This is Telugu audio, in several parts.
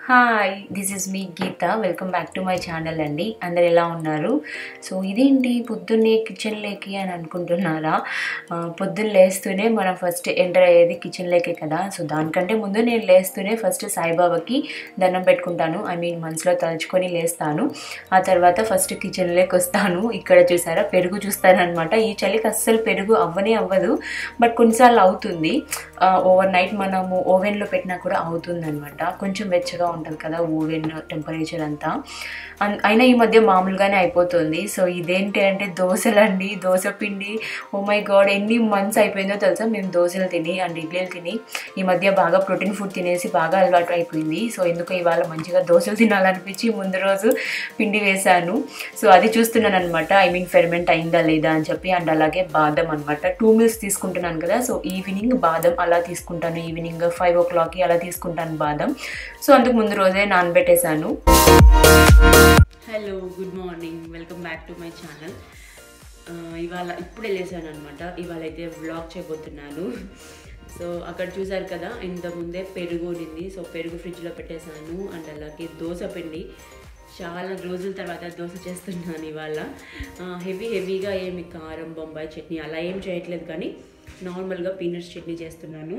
Hi this is me Geetha welcome back to my channel అండి అందరు ఎలా ఉన్నారు సో ఇదేంటి పొద్దున్నే కిచెన్లోకి అని అనుకుంటున్నారా ఆ, పొద్దున్న లేస్తూనే మనం ఫస్ట్ ఎంటర్ అయ్యేది కిచెన్లోకే కదా సో దానికంటే ముందు నేను లేస్తూనే ఫస్ట్ సాయిబాబాకి దండం పెట్టుకుంటాను ఐ మీన్ మనసులో తలుచుకొని లేస్తాను ఆ తర్వాత ఫస్ట్ కిచెన్లోకి వస్తాను ఇక్కడ చూసారా పెరుగు చూస్తానమాట ఈ చలికి అస్సలు పెరుగు అవ్వనే అవ్వదు బట్ కొన్నిసార్లు అవుతుంది ఓవర్ నైట్ మనము ఓవెన్లో పెట్టినా కూడా అవుతుంది అనమాట కొంచెం వెచ్చగా ఉంటుంది కదా ఓవెన్ టెంపరేచర్ అంతా అన్- అయినా ఈ మధ్య మామూలుగానే అయిపోతుంది సో ఇదేంటి అంటే దోశలండి దోశ పిండి ఓ మై గాడ్ ఎన్ని మంత్స్ అయిపోయిందో తెలుసా మేము దోశలు తిని అండ్ ఇడ్లీలు తిని ఈ మధ్య బాగా ప్రోటీన్ ఫుడ్ తినేసి బాగా అలవాటు అయిపోయింది సో ఎందుకు ఇవాళ మంచిగా దోశలు తినాలనిపించి ముందు రోజు పిండి వేశాను సో అది చూస్తున్నాను అనమాట ఐ మీన్ ఫెర్మెంట్ అయిందా లేదా అని చెప్పి అండ్ అలాగే బాదం అనమాట టూ మిల్స్ తీసుకుంటున్నాను కదా సో ఈవినింగ్ బాదం అలా తీసుకుంటాను ఈవినింగ్ ఫైవ్ ఓ క్లాక్కి అలా తీసుకుంటాను బాదం సో అందుకు ముందు రోజే నానబెట్టేశాను hello good morning welcome back to my channel ఇవాళ ఇప్పుడే లేసాను అనమాట ఇవాళ అయితే వ్లాగ్ చేయబోతున్నాను సో అక్కడ చూసారు కదా ఇంత ముందే పెరుగు ఉన్నింది సో పెరుగు ఫ్రిడ్జ్లో పెట్టేశాను అండ్ అలాగే దోశ పిండి చాలా రోజుల తర్వాత దోశ చేస్తున్నాను ఇవాళ హెవీ హెవీగా ఏమి కారం బొంబాయి చట్నీ అలా ఏం చేయట్లేదు కానీ నార్మల్గా పీనట్స్ చట్నీ చేస్తున్నాను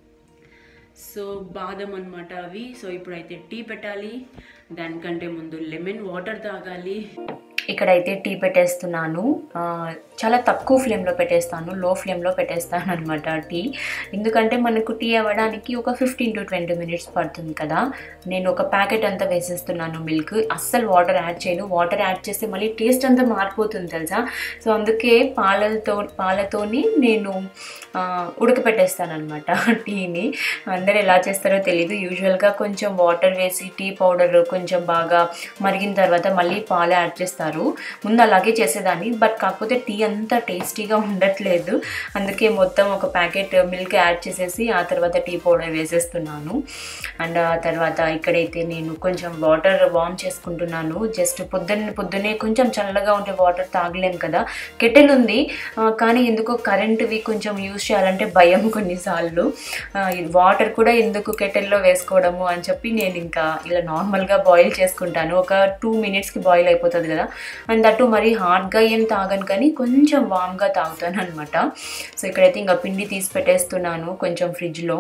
సో బాదం అనమాట అవి సో ఇప్పుడైతే టీ పెట్టాలి దానికంటే ముందు లెమన్ వాటర్ తాగాలి ఇక్కడైతే టీ పెట్టేస్తున్నాను ఆ, చాలా తక్కువ ఫ్లేమ్లో పెట్టేస్తాను లో ఫ్లేమ్లో పెట్టేస్తాను అనమాట టీ ఎందుకంటే మనకు టీ అవ్వడానికి ఒక ఫిఫ్టీన్ టు ట్వంటీ మినిట్స్ పడుతుంది కదా నేను ఒక ప్యాకెట్ అంతా వేసేస్తున్నాను మిల్క్ అస్సలు వాటర్ యాడ్ చేయను వాటర్ యాడ్ చేస్తే మళ్ళీ టేస్ట్ అంతా మారిపోతుంది తెలుసా సో అందుకే పాలతో పాలతోని నేను ఆ, ఉడకపెట్టేస్తాను అనమాట టీని అందరు ఎలా చేస్తారో తెలియదు యూజువల్గా కొంచెం వాటర్ వేసి టీ పౌడర్ కొంచెం బాగా మరిగిన తర్వాత మళ్ళీ పాలు యాడ్ చేస్తారు ముందు అలాగే చేసేదాన్ని బట్ కాకపోతే టీ అంత టేస్టీగా ఉండట్లేదు అందుకే మొత్తం ఒక ప్యాకెట్ మిల్క్ యాడ్ చేసేసి ఆ తర్వాత టీ పౌడర్ వేసేస్తున్నాను అండ్ ఆ తర్వాత ఇక్కడైతే నేను కొంచెం వాటర్ వార్మ్ చేసుకుంటున్నాను జస్ట్ పొద్దున్న పొద్దునే కొంచెం చల్లగా ఉంటే వాటర్ తాగలేం కదా కెటిల్ ఉంది ఆ, కానీ ఎందుకో కరెంట్వి కొంచెం యూస్ చేయాలంటే భయం కొన్నిసార్లు వాటర్ కూడా ఎందుకు కెటిల్లో వేసుకోవడము అని చెప్పి నేను ఇంకా ఇలా నార్మల్గా బాయిల్ చేసుకుంటాను ఒక టూ మినిట్స్కి బాయిల్ అయిపోతుంది కదా అండ్ దట్టు మరి హార్డ్గా ఏం తాగను కానీ కొంచెం వామ్గా తాగుతాను అనమాట సో ఇక్కడైతే ఇంకా పిండి తీసి పెట్టేస్తున్నాను కొంచెం ఫ్రిడ్జ్లో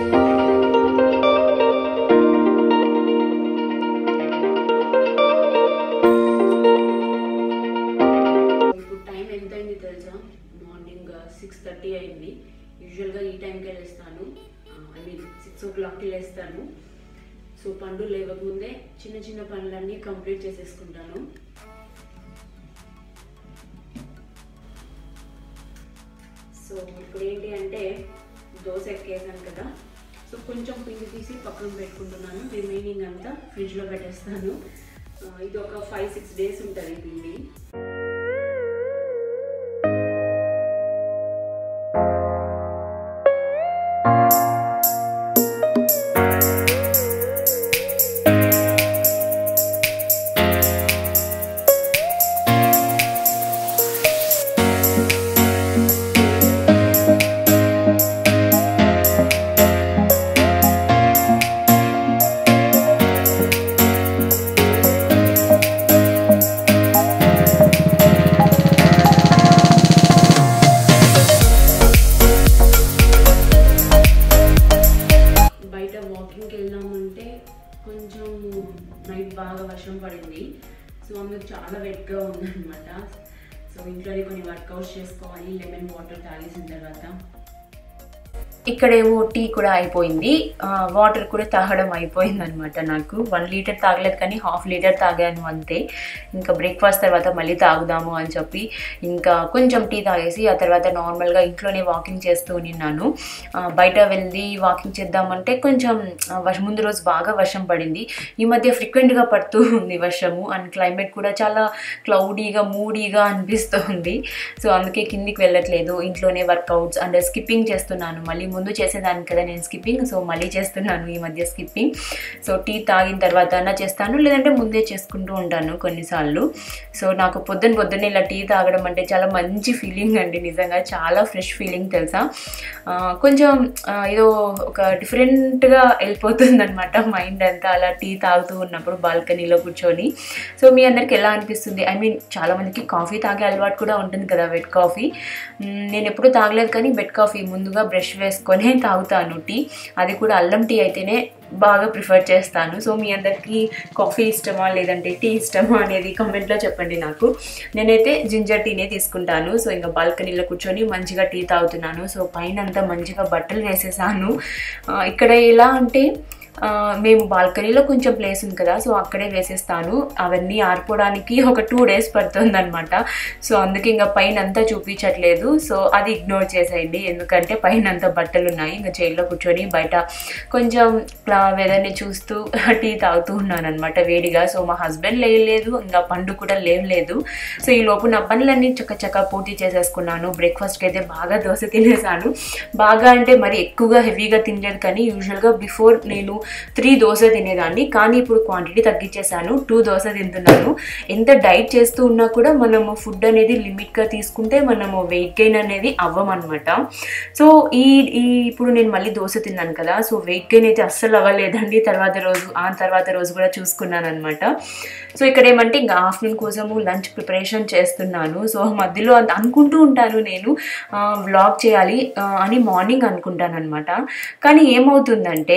ఇప్పుడు టైం ఎంత అయింది తెలుసా మార్నింగ్ సిక్స్ థర్టీ అయింది యూజువల్గా ఈ టైంకి లేస్తాను ఐ మీన్ సిక్స్ ఓ క్లాక్కి లేస్తాను సో పండు లేవకముందే చిన్న చిన్న పనులన్నీ కంప్లీట్ చేసేసుకుంటాను సో ఇప్పుడు ఏంటి అంటే దోశ ఎక్కేసాను కదా సో కొంచెం పిండి తీసి పక్కన పెట్టుకుంటున్నాను రిమైనింగ్ అంతా ఫ్రిడ్జ్లో పెట్టేస్తాను ఆ, ఇది ఒక ఫైవ్ సిక్స్ డేస్ ఉంటుంది ఈ పిండి బయట వాకింగ్కి వెళ్దామంటే కొంచెం నైట్ బాగా వర్షం పడింది సో అందుకు చాలా వెట్గా ఉందన్నమాట సో ఇంట్లోనే కొన్ని వర్కౌట్స్ చేసుకోవాలి లెమన్ వాటర్ తాగేసిన తర్వాత ఇక్కడేమో టీ కూడా అయిపోయింది వాటర్ కూడా తాగడం అయిపోయింది అనమాట నాకు వన్ లీటర్ తాగలేదు కానీ హాఫ్ లీటర్ తాగాను అంతే ఇంకా బ్రేక్ఫాస్ట్ తర్వాత మళ్ళీ తాగుదాము అని చెప్పి ఇంకా కొంచెం టీ తాగేసి ఆ తర్వాత నార్మల్గా ఇంట్లోనే వాకింగ్ చేస్తూ ఉన్నాను ఆ, బయట వెళ్ళి వాకింగ్ చేద్దామంటే కొంచెం ఆ, వర్షం ముందు రోజు బాగా వర్షం పడింది ఈ మధ్య ఫ్రీక్వెంట్గా పడుతూ ఉంది వర్షము అండ్ క్లైమేట్ కూడా చాలా క్లౌడీగా మూడీగా అనిపిస్తుంది సో అందుకే కిందికి వెళ్ళట్లేదు ఇంట్లోనే వర్కౌట్స్ అండ్ స్కిప్పింగ్ చేస్తున్నాను మళ్ళీ ముందు చేసేదాన్ని కదా నేను స్కిప్పింగ్ సో మళ్ళీ చేస్తున్నాను ఈ మధ్య స్కిప్పింగ్ సో టీ తాగిన తర్వాత అన్నా చేస్తాను లేదంటే ముందే చేసుకుంటూ ఉంటాను కొన్నిసార్లు సో నాకు పొద్దున్న పొద్దున్న ఇలా టీ తాగడం అంటే చాలా మంచి ఫీలింగ్ అండి నిజంగా చాలా ఫ్రెష్ ఫీలింగ్ తెలుసా ఆ, కొంచెం ఆ, ఏదో ఒక డిఫరెంట్గా వెళ్ళిపోతుంది అనమాట మైండ్ అంతా అలా టీ తాగుతూ ఉన్నప్పుడు బాల్కనీలో కూర్చొని సో మీ అందరికి ఎలా అనిపిస్తుంది ఐ మీన్ చాలా మందికి కాఫీ తాగే అలవాటు కూడా ఉంటుంది కదా వెట్ కాఫీ మ్, నేను ఎప్పుడూ తాగలేదు కానీ బెడ్ కాఫీ ముందుగా బ్రష్ వేసుకొని తాగుతాను టీ అది కూడా అల్లం టీ అయితేనే బాగా ప్రిఫర్ చేస్తాను సో మీ అందరికీ కాఫీ ఇష్టమా లేదంటే టీ ఇష్టమా అనేది కామెంట్లో చెప్పండి నాకు నేనైతే జింజర్ టీనే తీసుకుంటాను సో ఇంకా బాల్కనీలో కూర్చొని మంచిగా టీ తాగుతున్నాను సో పైన అంతా మంచిగా బట్టలు వేసేసాను ఆ, ఇక్కడ ఎలా అంటే ఆ, మేము బాల్కనీలో కొంచెం ప్లేస్ ఉంది కదా సో అక్కడే వేసేస్తాను అవన్నీ ఆరిపోవడానికి ఒక టూ డేస్ పడుతుంది అనమాట సో అందుకే ఇంకా పైన అంతా చూపించట్లేదు సో అది ఇగ్నోర్ చేసేయండి ఎందుకంటే పైన అంతా బట్టలు ఉన్నాయి ఇంకా చైర్లో కూర్చొని బయట కొంచెం వెదర్ని చూస్తూ టీ తాగుతూ ఉన్నాను అనమాట వేడిగా సో మా హస్బెండ్ లేయలేదు ఇంకా పండు కూడా లేవలేదు సో ఈ లోపు నా పనులన్నీ చక్క చక్క పూర్తి చేసేసుకున్నాను బ్రేక్ఫాస్ట్కి అయితే బాగా దోశ తినేసాను బాగా అంటే మరి ఎక్కువగా హెవీగా తినలేదు కానీ యూజువల్గా బిఫోర్ నేను త్రీ దోశ తినేదాన్ని కానీ ఇప్పుడు క్వాంటిటీ తగ్గించేసాను టూ దోశ తింటున్నాను ఎంత డైట్ చేస్తూ ఉన్నా కూడా మనము ఫుడ్ అనేది లిమిట్గా తీసుకుంటే మనము వెయిట్ గెయిన్ అనేది అవ్వమన్నమాట సో ఈ ఈ ఇప్పుడు నేను మళ్ళీ దోశ తిన్నాను కదా సో వెయిట్ గెయిన్ అయితే అస్సలు అవ్వలేదండి తర్వాత రోజు ఆ తర్వాత రోజు కూడా చూసుకున్నాను అనమాట సో ఇక్కడ ఏమంటే ఇంకా ఆఫ్టర్నూన్ కోసము లంచ్ ప్రిపరేషన్ చేస్తున్నాను సో మధ్యలో అంత అనుకుంటూ ఉంటాను నేను వ్లాగ్ చేయాలి ఆ, అని మార్నింగ్ అనుకుంటాను అనమాట కానీ ఏమవుతుందంటే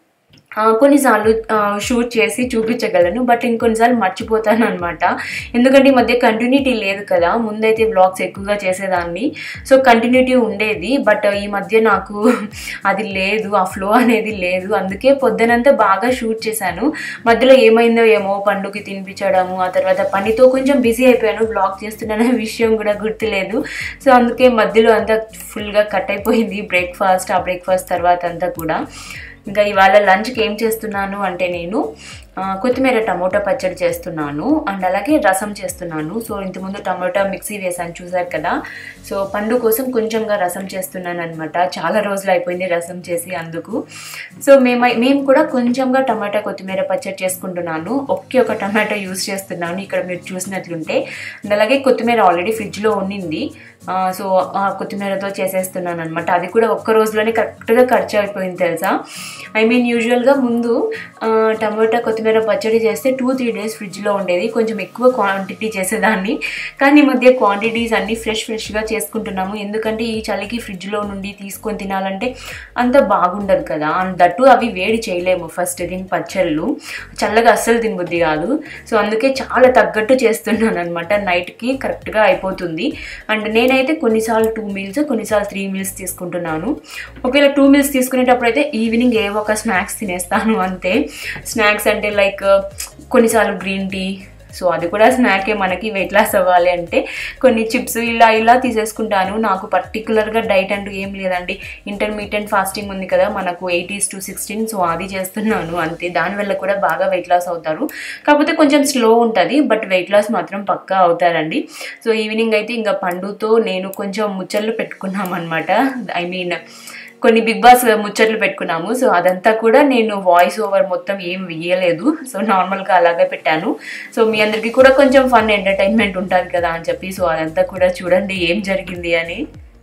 ఆ, కొన్నిసార్లు షూట్ చేసి చూపించగలను బట్ ఇంకొన్నిసార్లు మర్చిపోతాను అనమాట ఎందుకంటే ఈ మధ్య కంటిన్యూటీ లేదు కదా ముందైతే వ్లాగ్స్ ఎక్కువగా చేసేదాన్ని సో కంటిన్యూటీ ఉండేది బట్ ఈ మధ్య నాకు అది లేదు ఆ ఫ్లో అనేది లేదు అందుకే పొద్దునంతా బాగా షూట్ చేశాను మధ్యలో ఏమైందో ఏమో పండుకి తినిపించడము ఆ తర్వాత పనితో కొంచెం బిజీ అయిపోయాను వ్లాగ్ చేస్తున్నాననే విషయం కూడా గుర్తులేదు సో అందుకే మధ్యలో అంతా ఫుల్గా కట్ అయిపోయింది బ్రేక్ఫాస్ట్ ఆ బ్రేక్ఫాస్ట్ తర్వాత అంతా కూడా ఇంకా ఇవాళ లంచ్కి ఏం చేస్తున్నాను అంటే నేను ఆ, కొత్తిమీర టమోటా పచ్చడి చేస్తున్నాను అండ్ అలాగే రసం చేస్తున్నాను సో ఇంతకుముందు టమోటా మిక్సీ వేసాను చూసారు కదా సో పండు కోసం కొంచెంగా రసం చేస్తున్నాను అనమాట చాలా రోజులు అయిపోయింది రసం చేసి అందుకు సో మేము మేము కూడా కొంచెంగా టమాటా కొత్తిమీర పచ్చడి చేసుకుంటున్నాను ఒకే ఒక టమాటా యూస్ చేస్తున్నాను ఇక్కడ మీరు చూసినట్లుంటే అండ్ అలాగే కొత్తిమీర ఆల్రెడీ ఫ్రిడ్జ్లో ఉన్నింది ఆ, సో ఆ కొత్తిమీరతో చేసేస్తున్నాను అనమాట అది కూడా ఒక్క రోజులోనే కరెక్ట్గా ఖర్చు అయిపోయింది తెలుసా ఐ మీన్ యూజువల్గా ముందు ఆ, టమాటా కొత్తిమీర పచ్చడి చేస్తే టూ త్రీ డేస్ ఫ్రిడ్జ్లో ఉండేది కొంచెం ఎక్కువ క్వాంటిటీ చేసేదాన్ని కానీ ఈ మధ్య క్వాంటిటీస్ అన్నీ ఫ్రెష్ ఫ్రెష్గా చేసుకుంటున్నాము ఎందుకంటే ఈ చలికి ఫ్రిడ్జ్లో నుండి తీసుకొని తినాలంటే అంత బాగుండదు కదా అండ్ దట్టు అవి వేడి చేయలేము ఫస్ట్ దీని పచ్చళ్ళు చల్లగా అస్సలు తినబుద్ధి కాదు సో అందుకే చాలా తగ్గట్టు చేస్తున్నాను అనమాట నైట్కి కరెక్ట్గా అయిపోతుంది అండ్ నేనైతే కొన్నిసార్లు టూ మీల్స్ కొన్నిసార్లు త్రీ మీల్స్ తీసుకుంటున్నాను ఒకవేళ టూ మీల్స్ తీసుకునేటప్పుడు అయితే ఈవినింగ్ ఏవో ఒక స్నాక్స్ తినేస్తాను అంతే స్నాక్స్ అంటే లైక్ కొన్నిసార్లు గ్రీన్ టీ సో అది కూడా స్నాకే మనకి వెయిట్ లాస్ అవ్వాలి అంటే కొన్ని చిప్స్ ఇలా ఇలా తీసేసుకుంటాను నాకు పర్టికులర్గా డైట్ అంటూ ఏం లేదండి ఇంటర్మీడియట్ ఫాస్టింగ్ ఉంది కదా మనకు ఎయిటీస్ టు సిక్స్టీన్ సో అది చేస్తున్నాను అంతే దానివల్ల కూడా బాగా వెయిట్ లాస్ అవుతారు కాకపోతే కొంచెం స్లో ఉంటుంది బట్ వెయిట్ లాస్ మాత్రం పక్కా అవుతారండి సో ఈవినింగ్ అయితే ఇంకా పండుతో నేను కొంచెం ముచ్చట్లు పెట్టుకున్నాం అనమాట ఐ మీన్ కొన్ని బిగ్ బాస్ ముచ్చట్లు పెట్టుకున్నాము సో అదంతా కూడా నేను వాయిస్ ఓవర్ మొత్తం ఏం వేయలేదు సో నార్మల్గా అలాగే పెట్టాను సో మీ అందరికీ కూడా కొంచెం ఫన్ ఎంటర్టైన్మెంట్ ఉంటుంది కదా అని చెప్పి సో అదంతా కూడా చూడండి ఏం జరిగింది అని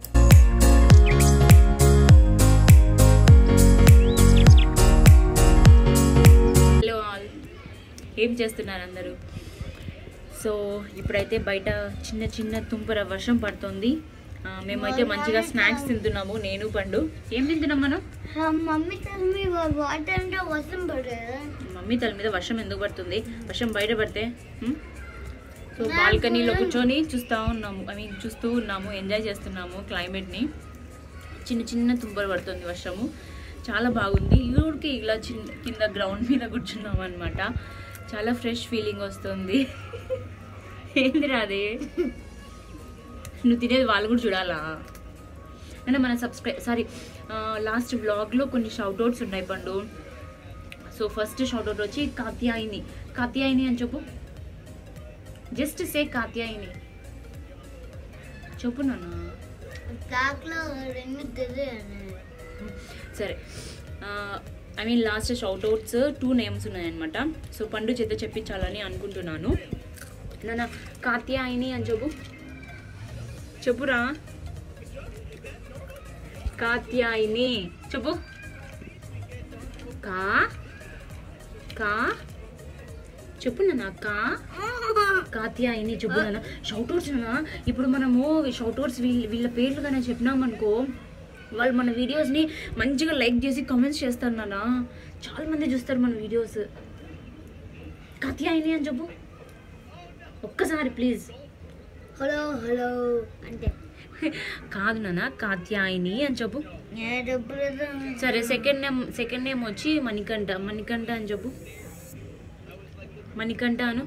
హలో ఆల్ ఏం చేస్తున్నారు అందరూ సో ఇప్పుడైతే బయట చిన్న చిన్న తుంపర వర్షం పడుతుంది ఆ, మేమైతే మంచిగా స్నాక్స్ తింటున్నాము నేను పండు ఏం తింటున్నాం మనం हाँ mummy tell me what water and వర్షం పడేదా మమ్మీ తల మీద వర్షం ఎందుకు పడుతుంది వర్షం బయట పడితే హ్మ్? సో బాల్కనీలో కూర్చొని చూస్తూ ఉన్నాము ఐ మీన్ చూస్తూ ఉన్నాము ఎంజాయ్ చేస్తున్నాము క్లైమేట్ని చిన్న చిన్న తుంపలు పడుతుంది వర్షము చాలా బాగుంది ఊరికి ఇలా చిన్న కింద గ్రౌండ్ మీద కూర్చున్నాం అనమాట చాలా ఫ్రెష్ ఫీలింగ్ వస్తుంది ఏంది రాదే నువ్వు తినేది వాళ్ళు కూడా చూడాలా అంటే మన సబ్స్క్రై సారీ లాస్ట్ బ్లాగ్లో కొన్ని షౌట్అవుట్స్ ఉన్నాయి పండు సో ఫస్ట్ షౌట్అవుట్ వచ్చి కాత్యాయిని కాత్యాయిని అని చెప్పు జస్ట్ సే కాత్యాయిని చెప్పు నాన్న బ్లాక్ లో రెండు తెలియదు సరే I mean last shout outs two names ఉన్నాయన్నమాట సో పండు చేత చెప్పించాలని అనుకుంటున్నాను నాన్న కాత్యాయిని అని చెప్పు చెప్పురా కాత్యాయిని చెప్పు కా కా చెప్పు నాన్న కా కాత్యాయిని చెప్పు నాన్న షౌట్అవుట్స్ నాన్న ఇప్పుడు మనము షౌట్అవుట్స్ వీళ్ళ వీళ్ళ పేర్లు కానీ చెప్పినామనుకో వాళ్ళు మన వీడియోస్ని మంచిగా లైక్ చేసి కామెంట్స్ చేస్తారు నాన్న చాలా మంది చూస్తారు మన వీడియోస్ కాత్యాయిని అని చెప్పు ఒక్కసారి ప్లీజ్ హలో హలో అంటే కాదు నాన్న కాత్యాయిని అని చెప్పు నేను డబ్బులు సరే సెకండ్ నేమ్ సెకండ్ నేమ్ వచ్చి మణికంఠ మణికంఠ అని చెప్పు మణికంఠ అను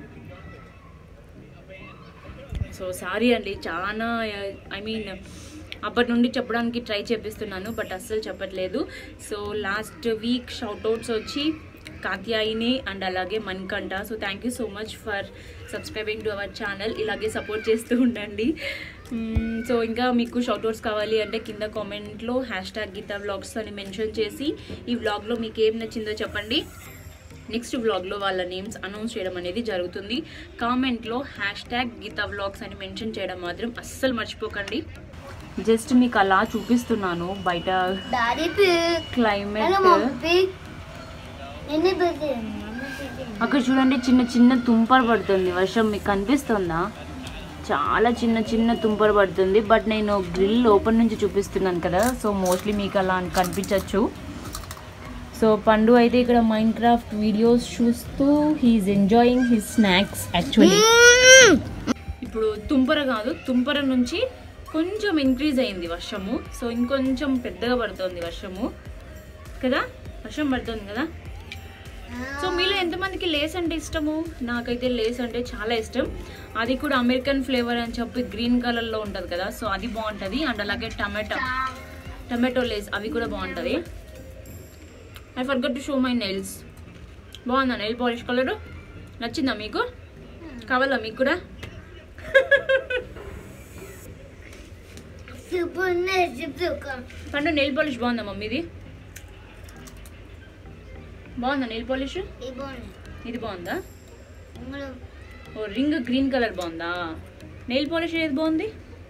సో సారీ అండి చాలా ఐ మీన్ అప్పటి నుండి చెప్పడానికి ట్రై చేపిస్తున్నాను బట్ అస్సలు చెప్పట్లేదు సో లాస్ట్ వీక్ షౌట్అవుట్స్ వచ్చి కాత్యాయిని అండ్ అలాగే Manikanta so thank you so much for subscribing to our channel ఇలాగే సపోర్ట్ చేస్తూ ఉండండి సో ఇంకా మీకు షౌట్అవుట్స్ కావాలి అంటే కింద కామెంట్లో హ్యాష్ ట్యాగ్ గీతా వ్లాగ్స్ అని మెన్షన్ చేసి ఈ వ్లాగ్లో మీకు ఏం నచ్చిందో చెప్పండి నెక్స్ట్ వ్లాగ్లో వాళ్ళ నేమ్స్ అనౌన్స్ చేయడం అనేది జరుగుతుంది కామెంట్లో హ్యాష్ ట్యాగ్ గీతా వ్లాగ్స్ అని మెన్షన్ చేయడం మాత్రం అస్సలు మర్చిపోకండి జస్ట్ మీకు అలా చూపిస్తున్నాను బయట daddy pick climate hello mummy pick ఎన్ని పిక్ అక్కడ చూడండి చిన్న చిన్న తుంపర పడుతుంది వర్షం మీకు కనిపిస్తుందా చాలా చిన్న చిన్న తుంపర పడుతుంది బట్ నేను గ్రిల్ ఓపెన్ నుంచి చూపిస్తున్నాను కదా సో మోస్ట్లీ మీకు అలా కనిపించవచ్చు సో పండు అయితే ఇక్కడ మైండ్ క్రాఫ్ట్ వీడియోస్ చూస్తూ he's enjoying his snacks actually ఇప్పుడు తుంపర కాదు తుంపర నుంచి కొంచెం ఇంక్రీజ్ అయింది వర్షము సో ఇంకొంచెం పెద్దగా పడుతుంది వర్షము కదా వర్షం పడుతుంది కదా సో మీలో ఎంతమందికి లేస్ అంటే ఇష్టము నాకైతే లేస్ అంటే చాలా ఇష్టం అది కూడా అమెరికన్ ఫ్లేవర్ అని చెప్పి గ్రీన్ కలర్లో ఉంటుంది కదా సో అది బాగుంటుంది అండ్ అలాగే టమాటో టమాటో లేస్ అవి కూడా బాగుంటుంది I forgot to show my nails బాగుందా నెయిల్ పాలిష్ కలర్ నచ్చిందా మీకు కావాలా మీకు కూడా సూపర్ ఉన్నాయి సూపర్ పండు నెయిల్ పాలిష్ బాగుందా మమ్మీది బాగుందా నెయిల్ పాలిష్ ఇవ్వండి ఇది బాగుందా ఇందులో ఓ రింగ్ గ్రీన్ కలర్ బాగుందా నెయిల్ పాలిష్ ఏది బాగుంది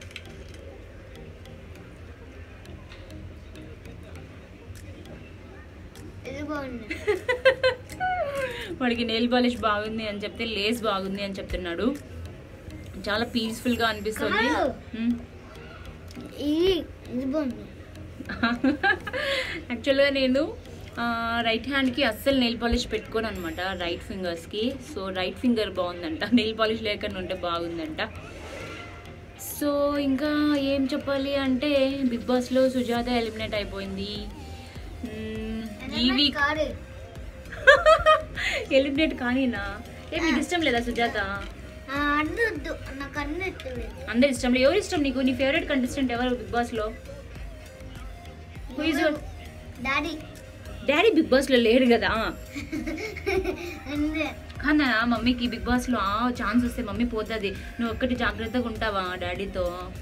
ఇది బాగుంది వాడికి నెయిల్ పాలిష్ బాగుంది అని చెప్తే లేస్ బాగుంది అని చెప్తున్నాడు చాలా పీస్ఫుల్గా అనిపిస్తుంది కాదు. మ్మ్. ఇది ఇది బాగుంది యాక్చువల్గా నేను రైట్ హ్యాండ్కి అస్సలు నెయిల్ పాలిష్ పెట్టుకోను అనమాట రైట్ ఫింగర్స్కి సో రైట్ ఫింగర్ బాగుందంట నెయిల్ పాలిష్ లేకుండా ఉంటే బాగుందంట సో ఇంకా ఏం చెప్పాలి అంటే బిగ్ బాస్లో సుజాత ఎలిమినేట్ అయిపోయింది మ్మ్, ఈ వీక్ కాదు ఎలిమినేట్ కానీనా ఏ మీకు ఇష్టం లేదా సుజాత ఆ, అన్నొద్దు నాకు అన్న ఇష్టం అందరి ఇష్టం లేదు ఎవరు ఇష్టం నీకు నీ ఫేవరెట్ కంటెస్టెంట్ ఎవరు బిగ్ బాస్లో Who is your- daddy daddy Bigg బాస్లో లేడు కదా అంతే కానీ మమ్మీకి బిగ్ బాస్లో ఛాన్స్ వస్తే మమ్మీ పోతుంది నువ్వు ఒక్కటి జాగ్రత్తగా ఉంటావా డాడీతో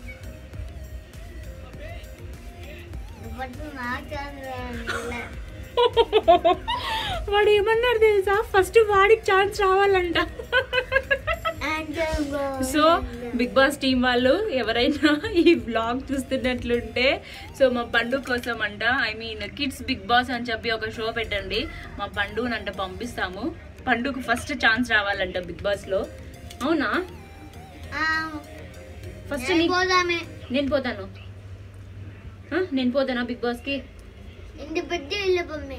బట్ నాకు కాదు వాడు ఏమన్నారు తెలుసా ఫస్ట్ వాడికి ఛాన్స్ రావాలంట సో బిగ్ బాస్ టీం వాళ్ళు ఎవరైనా ఈ బ్లాగ్ చూస్తున్నట్లుంటే సో మా పండు కోసం అంట I mean kids Bigg Boss అని చెప్పి ఒక షో పెట్టండి మా పండునంట పంపిస్తాము పండుకు ఫస్ట్ ఛాన్స్ రావాలంట బిగ్ బాస్ లో అవునా ఫస్ట్ పోదామే నేను పోతాను ఆ, నేను పోతానా బిగ్ బాస్ కి ఇంటి పెట్టి వెళ్ళి మమ్మీ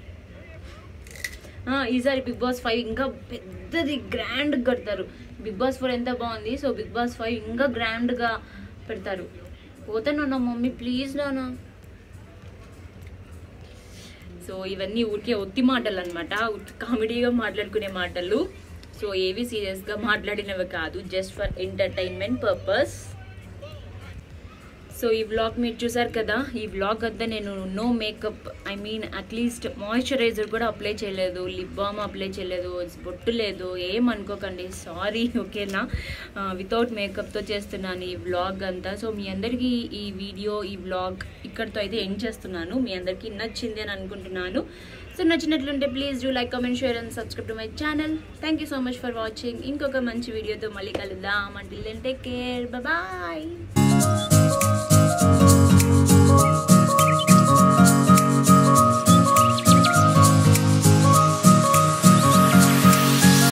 ఆ, ఈసారి బిగ్ బాస్ ఫైవ్ ఇంకా పెద్దది గ్రాండ్ కడతారు బిగ్ బాస్ ఫోర్ ఎంత బాగుంది సో బిగ్ బాస్ ఫైవ్ ఇంకా గ్రాండ్ గా పెడతారు పోతాను నా మమ్మీ ప్లీజ్ నానా సో ఇవన్నీ ఊరికే ఒత్తి మాటలు అనమాట కామెడీగా మాట్లాడుకునే మాటలు సో ఏవి సీరియస్గా మాట్లాడినవి కాదు just for entertainment purpose so ఈ వ్లాగ్ మీరు చూసారు కదా ఈ వ్లాగ్ అంతా నేను no makeup I mean at least moisturiser కూడా అప్లై చేయలేదు లిప్ బామ్ అప్లై చేయలేదు బొట్టు లేదు ఏమనుకోకండి సారీ ఓకేనా వితౌట్ మేకప్తో చేస్తున్నాను ఈ వ్లాగ్ అంతా సో మీ అందరికీ ఈ వీడియో ఈ వ్లాగ్ ఇక్కడితో అయితే ఎండ్ చేస్తున్నాను మీ అందరికీ నచ్చింది అని అనుకుంటున్నాను సో నచ్చినట్లుంటే please do like comment share and subscribe to my channel thank you so much for watching ఇంకొక మంచి వీడియోతో మళ్ళీ కలుద్దాం until then take care bye